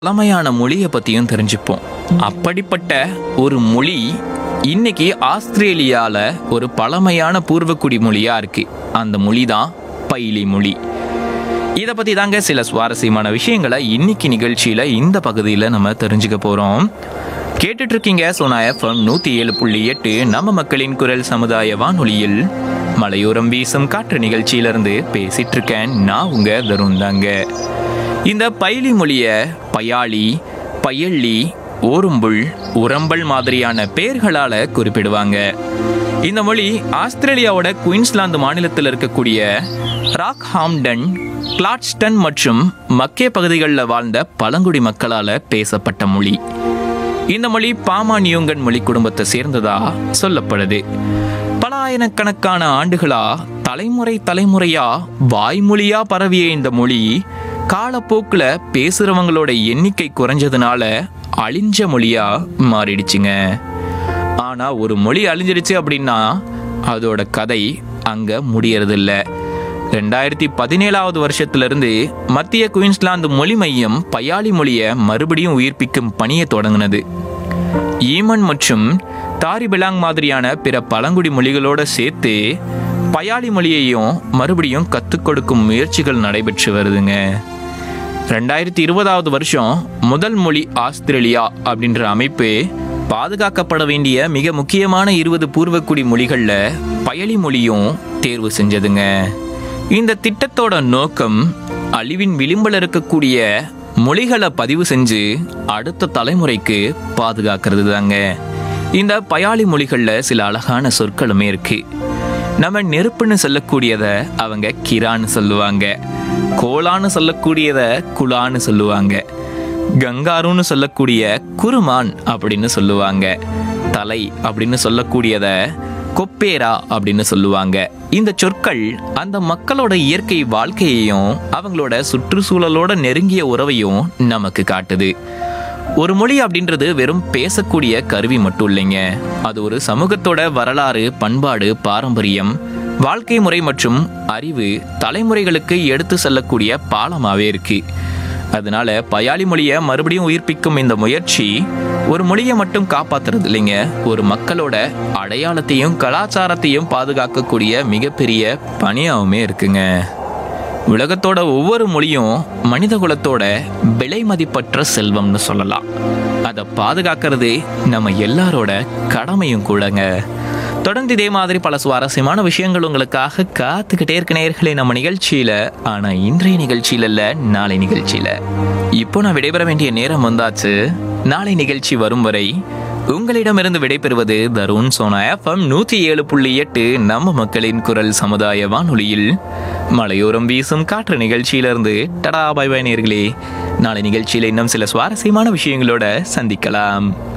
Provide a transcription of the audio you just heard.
பழமையான மொழியை பற்றியும் தெரிஞ்சுப்போம் அப்படிப்பட்ட ஒரு மொழி இன்னைக்கு ஆஸ்திரேலியால ஒரு பழமையான பூர்வக்குடி மொழியா இருக்கு அந்த மொழி தான் பைலி மொழி இதை பற்றி தாங்க சில சுவாரஸ்யமான விஷயங்களை இன்னைக்கு நிகழ்ச்சியில் இந்த பகுதியில் நம்ம தெரிஞ்சுக்க போகிறோம் கேட்டுட்டு இருக்கீங்க சோனா எஃப்எம் நூற்றி ஏழு புள்ளி எட்டு நம்ம மக்களின் குரல் சமுதாய வானொலியில் மலையோரம் வீசும் காற்று நிகழ்ச்சியிலிருந்து பேசிட்டு இருக்கேன் நான் உங்க தருண் தாங்க இந்த பைலி மொழிய பயாளி பயள்ளி ஓரும்புல் உரம்பல் மாதிரியான பெயர்களால குறிப்பிடுவாங்க இந்த மொழி ஆஸ்திரேலியாவோட குயின்ஸ்லாந்து மாநிலத்தில் இருக்கக்கூடிய ராக்ஹாம்டன் கிளாட்ஸ்டன் மற்றும் மக்கே பகுதிகளில் வாழ்ந்த பழங்குடி மக்களால பேசப்பட்ட மொழி இந்த மொழி பாமானியோங்கன் மொழி குடும்பத்தை சேர்ந்ததா சொல்லப்படுது பல ஆயிரக்கணக்கான ஆண்டுகளா தலைமுறை தலைமுறையா வாய்மொழியா பரவிய இந்த மொழி காலப்போக்குல பேசுறவங்களோட எண்ணிக்கை குறைஞ்சதுனால அழிஞ்ச மொழியா மாறிடுச்சுங்க ஆனா ஒரு மொழி அழிஞ்சிருச்சு அப்படின்னா அதோட கதை அங்க முடியறதில்ல ரெண்டாயிரத்தி பதினேழாவது வருஷத்திலிருந்து மத்திய குயின்ஸ்லாந்து மொழி மையம் பயாளி மொழியை மறுபடியும் உயிர்ப்பிக்கும் பணியை தொடங்கினது ஈமன் மற்றும் தாரிபிலாங் மாதிரியான பிற பழங்குடி மொழிகளோட சேர்த்து பயாளி மொழியையும் மறுபடியும் கற்றுக் கொடுக்கும் முயற்சிகள் நடைபெற்று வருதுங்க ரெண்டாயிரத்தி இருபதாவது வருஷம் முதல் மொழி ஆஸ்திரேலியா அப்படின்ற அமைப்பு பாதுகாக்கப்பட வேண்டிய மிக முக்கியமான இருபது பூர்வக்குடி மொழிகளில் பயலி மொழியும் தேர்வு செஞ்சதுங்க இந்த திட்டத்தோட நோக்கம் அழிவின் விளிம்பில் இருக்கக்கூடிய மொழிகளை பதிவு செஞ்சு அடுத்த தலைமுறைக்கு பாதுகாக்கிறது தாங்க இந்த பயாளி மொழிகளில் சில அழகான சொற்களுமே இருக்கு நம்ம நெருப்புன்னு சொல்லக்கூடியத அவங்க கிரான்னு சொல்லுவாங்க கோலான்னு சொல்லக்கூடியத குலான்னு சொல்லுவாங்க கங்காருன்னு சொல்லக்கூடிய குருமான் அப்படின்னு சொல்லுவாங்க தலை அப்படின்னு சொல்லக்கூடியத கொப்பேரா அப்படின்னு சொல்லுவாங்க இந்த சொற்கள் அந்த மக்களோட இயற்கை வாழ்க்கையையும் அவங்களோட சுற்றுச்சூழலோட நெருங்கிய உறவையும் நமக்கு காட்டுது ஒரு மொழி அப்படின்றது வெறும் பேசக்கூடிய கருவி மட்டும் இல்லைங்க அது ஒரு சமூகத்தோட வரலாறு பண்பாடு பாரம்பரியம் வாழ்க்கை முறை மற்றும் அறிவு தலைமுறைகளுக்கு எடுத்து செல்லக்கூடிய பாலமாவே இருக்கு அதனால பயாளி மொழியை மறுபடியும் உயிர்ப்பிக்கும் இந்த முயற்சி ஒரு மொழியை மட்டும் காப்பாத்துறது இல்லைங்க ஒரு மக்களோட அடையாளத்தையும் கலாச்சாரத்தையும் பாதுகாக்கக்கூடிய மிகப்பெரிய பணியாவுமே இருக்குங்க உலகத்தோட ஒவ்வொரு மொழியும் மனித குலத்தோட விலை மதிப்பற்ற செல்வம்னு சொல்லலாம் அதை பாதுகாக்கிறது நம்ம எல்லாரோட கடமையும் கூடங்க தொடர்ந்து இதே மாதிரி பல சுவாரஸ்யமான விஷயங்கள் உங்களுக்காக காத்துக்கிட்டே இருக்க நேர்களே நம்ம நிகழ்ச்சியில ஆனா இன்றைய நிகழ்ச்சியில இல்ல நாளை நிகழ்ச்சியில இப்போ நான் விடைபெற வேண்டிய நேரம் வந்தாச்சு நாளை நிகழ்ச்சி வரும் வரை உங்களிடமிருந்து விடைபெறுவது தருண் சோனா எஃப்எம் நூத்தி ஏழு புள்ளி எட்டு நம்ம மக்களின் குரல் சமுதாய வானொலியில் மலையோரம் வீசும் காற்று நிகழ்ச்சியிலிருந்து டடா பாய் பாய் நேர்களே நாளை நிகழ்ச்சியில் இன்னும் சில சுவாரஸ்யமான விஷயங்களோட சந்திக்கலாம்